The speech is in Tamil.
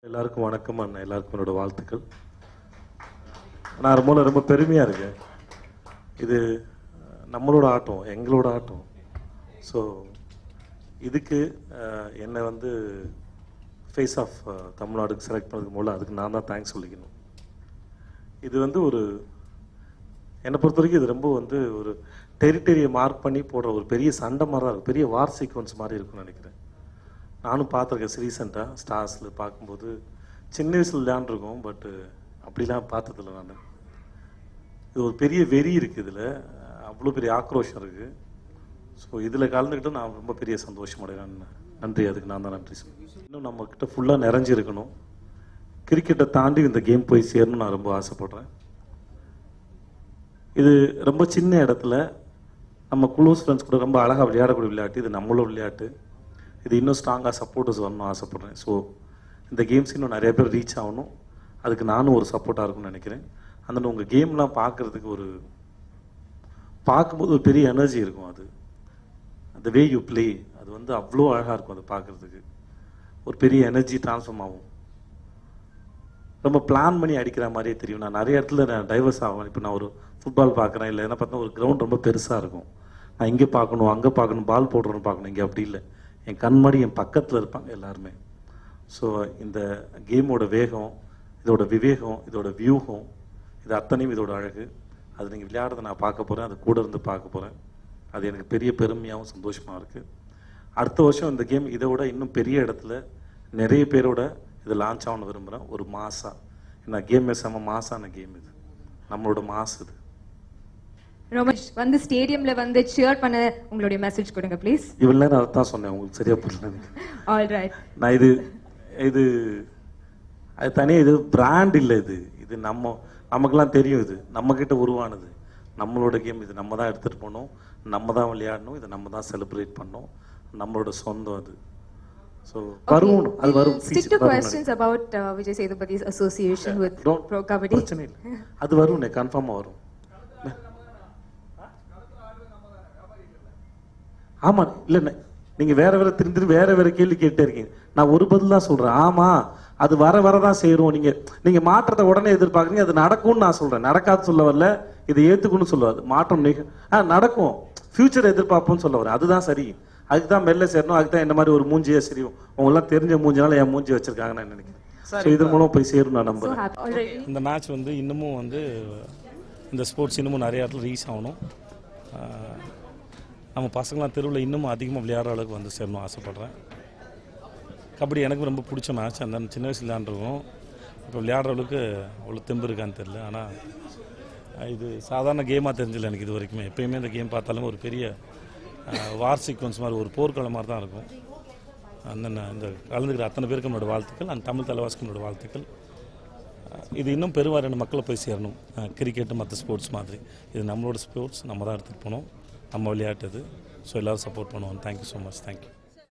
எல்லாருக்கும் வணக்கம் அண்ணா எல்லாருக்கும் என்னோட வாழ்த்துக்கள் நான் ரொம்ப ரொம்ப பெருமையாக இருக்கேன் இது அஹ், நம்மளோட ஆட்டம் எங்களோட ஆட்டம் ஸோ இதுக்கு அஹ், என்னை வந்து ஃபேஸ் ஆஃப் தமிழ்நாடுக்கு செலக்ட் பண்ணதுக்கு முதல்ல அதுக்கு நான் தான் தேங்க்ஸ் சொல்லிக்கணும் இது வந்து ஒரு என்னை பொறுத்த வரைக்கும் இது ரொம்ப வந்து ஒரு டெரிட்டரியை மார்க் பண்ணி போடுற ஒரு பெரிய சண்டை மாதிரி தான் இருக்கும் பெரிய வார் சீக்வன்ஸ் மாதிரி இருக்கும்னு நினைக்கிறேன் நானும் பார்த்துருக்கேன் ரீசெண்டாக ஸ்டார்ஸில் பார்க்கும்போது சின்ன வயசில் விளையாண்டுருக்கோம் பட்டு அப்படிலாம் பார்த்ததில்ல நான் இது ஒரு பெரிய வெறி இருக்குது இதில் அவ்வளோ பெரிய ஆக்ரோஷம் இருக்குது ஸோ இதில் கலந்துக்கிட்டு நான் ரொம்ப பெரிய சந்தோஷம் அடைகிறேன் நன்றி அதுக்கு நான் தான் நன்றி சொல்லுவேன் இன்னும் நம்மக்கிட்ட ஃபுல்லாக நிறைஞ்சிருக்கணும் கிரிக்கெட்டை தாண்டி இந்த கேம் போய் சேரணும்னு நான் ரொம்ப ஆசைப்பட்றேன் இது ரொம்ப சின்ன இடத்துல நம்ம க்ளோஸ் ஃப்ரெண்ட்ஸ் கூட ரொம்ப அழகாக விளையாடக்கூடிய விளையாட்டு இது நம்மளோட விளையாட்டு இது இன்னும் ஸ்ட்ராங்காக சப்போர்ட்டர்ஸ் வரணும்னு ஆசைப்பட்றேன் ஸோ இந்த கேம்ஸ் இன்னும் நிறைய பேர் ரீச் ஆகணும் அதுக்கு நானும் ஒரு சப்போர்ட்டாக இருக்கும்னு நினைக்கிறேன் அந்த உங்கள் கேம்லாம் பார்க்குறதுக்கு ஒரு பார்க்கும்போது ஒரு பெரிய எனர்ஜி இருக்கும் அது அந்த வே யூ ப்ளே அது வந்து அவ்வளோ அழகாக இருக்கும் அதை பார்க்குறதுக்கு ஒரு பெரிய எனர்ஜி ட்ரான்ஸ்ஃபார்ம் ஆகும் ரொம்ப பிளான் பண்ணி அடிக்கிற மாதிரியே தெரியும் நான் நிறைய இடத்துல நான் டைவர்ஸ் ஆகும் இப்போ நான் ஒரு ஃபுட்பால் பார்க்குறேன் இல்லை என்ன பார்த்தா ஒரு கிரவுண்ட் ரொம்ப பெருசாக இருக்கும் நான் இங்கே பார்க்கணும் அங்கே பார்க்கணும் பால் போடுறோன்னு பார்க்கணும் இங்கே அப்படி இல்லை என் கண்மாடி என் பக்கத்தில் இருப்பாங்க எல்லாருமே ஸோ இந்த கேமோட வேகம் இதோட விவேகம் இதோட வியூகம் இது அத்தனையும் இதோட அழகு அது நீங்கள் விளையாடுறதை நான் பார்க்க போகிறேன் அது கூட இருந்து பார்க்க போகிறேன் அது எனக்கு பெரிய பெருமையாகவும் சந்தோஷமாக இருக்குது அடுத்த வருஷம் இந்த கேம் இதை விட இன்னும் பெரிய இடத்துல நிறைய பேரோட இது லான்ச் ஆகணும்னு விரும்புகிறேன் ஒரு மாசா ஏன்னா கேம் செம்ம மாசான கேம் இது நம்மளோட மாஸ் இது ரோமேஷ் வந்து ஸ்டேடியம்ல வந்து சியர் பண்ண உங்களுடைய மெசேஜ் கொடுங்க ப்ளீஸ் இவ்வளோ நேரம் அதை தான் சொன்னேன் உங்களுக்கு சரியா புரியல ஆல் ரைட் நான் இது இது அது தனியாக இது பிராண்ட் இல்லை இது இது நம்ம நமக்கெல்லாம் தெரியும் இது நம்மக்கிட்ட உருவானது நம்மளோட கேம் இது நம்ம தான் எடுத்துகிட்டு போகணும் நம்ம தான் விளையாடணும் இதை நம்ம தான் செலிப்ரேட் பண்ணோம் நம்மளோட சொந்தம் அது ஸோ வரும் அது வரும் ஸ்டிக் future டு வரும் questions about Vijay Sethupathi's association with Don't- pro Kabaddi பிரச்சனை இல்லை அது வரும் கன்ஃபார்மாக வரும் ஆமா இல்ல நீங்க வேற வேற திரும்பி திரும்பி வேற வேற கேள்வி கேட்டே இருக்கீங்க நான் ஒரு பதில் தான் சொல்றேன் ஆமா அது வர வரதான் செய்யறோம் நீங்க நீங்க மாற்றத்தை உடனே எதிர்பார்க்குறீங்க அது நடக்கும்னு நான் சொல்றேன் நடக்காது சொல்ல வரல இதை ஏத்துக்கணும்னு சொல்லுவாது மாற்றம் நிக ஆ நடக்கும் ஃபியூச்சர் எதிர்பார்ப்போம்னு சொல்ல வரேன் அதுதான் சரி அதுக்கு தான் மெல்ல சேரணும் அதுக்கு தான் இந்த மாதிரி ஒரு மூஞ்சியே சரியும் உங்களாம் தெரிஞ்ச மூஞ்சினால என் மூஞ்சி வச்சிருக்காங்கன்னு நான் நினைக்கிறேன் ஸோ இதன் மூலம் போய் சேரும் நான் ஸோ நம்புறேன் ஹாப்பி ஆல்ரெடி இந்த மேட்ச் வந்து இன்னமும் வந்து இந்த ஸ்போர்ட்ஸ் இன்னமும் நிறைய இடத்துல ரீச் ஆகணும் ஆஹ் நம்ம பசங்களாம் தெருவில் இன்னமும் அதிகமாக விளையாடுற அளவுக்கு வந்து சேரணும் ஆசைப்பட்றேன் கபடி எனக்கு ரொம்ப பிடிச்ச மேட்ச் அந்த சின்ன வயசுல விளையாண்டுருக்கோம் இப்போ விளையாடுற அளவுக்கு அவ்வளோ தெம்பு இருக்கான்னு தெரியல ஆனால் இது சாதாரண கேமாக தெரிஞ்சல எனக்கு இது வரைக்குமே எப்பயுமே இந்த கேம் பார்த்தாலும் ஒரு பெரிய வார் சீக்வன்ஸ் மாதிரி ஒரு போர்க்களம் மாதிரி தான் இருக்கும் அந்த ந- இந்த கலந்துக்கிற அத்தனை பேருக்கு என்னோட வாழ்த்துக்கள் அந்த தமிழ் தலைவாசுக்கு என்னோட வாழ்த்துக்கள் இது இன்னும் பெருவாரியான மக்களை போய் சேரணும் கிரிக்கெட்டு மற்ற ஸ்போர்ட்ஸ் மாதிரி இது நம்மளோட ஸ்போர்ட்ஸ் நம்ம தான் எடுத்துகிட்டு போனோம் நம்ம விளையாட்டு இது ஸோ எல்லோரும் சப்போர்ட் பண்ணுவோம் தேங்க்யூ ஸோ மச் தேங்க்யூ